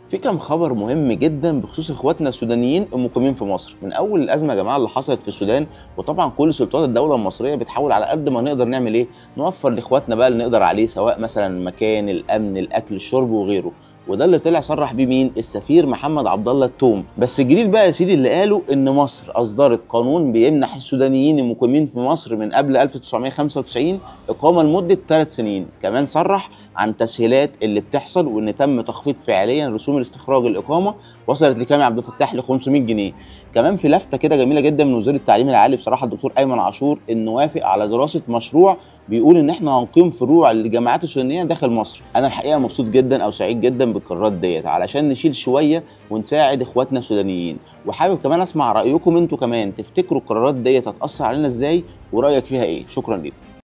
في كام خبر مهم جدا بخصوص اخواتنا السودانيين المقيمين في مصر من اول الازمه يا جماعه اللي حصلت في السودان وطبعا كل سلطات الدوله المصريه بتحاول على قد ما نقدر نعمل ايه نوفر لاخواتنا بقى اللي نقدر عليه سواء مثلا المكان الامن الاكل الشرب وغيره وده اللي طلع صرح بيه مين السفير محمد عبد الله التوم بس الجديد بقى يا سيدي اللي قاله ان مصر اصدرت قانون بيمنح السودانيين المقيمين في مصر من قبل 1995 اقامه لمده ثلاث سنين كمان صرح عن تسهيلات اللي بتحصل وان تم تخفيض فعليا رسوم الاستخراج الاقامه وصلت لكام يا عبد الفتاح ل 500 جنيه كمان في لفته كده جميله جدا من وزير التعليم العالي بصراحه الدكتور ايمن عاشور انه وافق على دراسه مشروع بيقول ان احنا هنقيم فروع للجامعات السودانيه داخل مصر انا الحقيقه مبسوط جدا او سعيد جدا بالقرارات ديت علشان نشيل شويه ونساعد اخواتنا السودانيين وحابب كمان اسمع رايكم انتوا كمان تفتكروا القرارات ديت هتاثر علينا ازاي ورايك فيها ايه شكرا لكم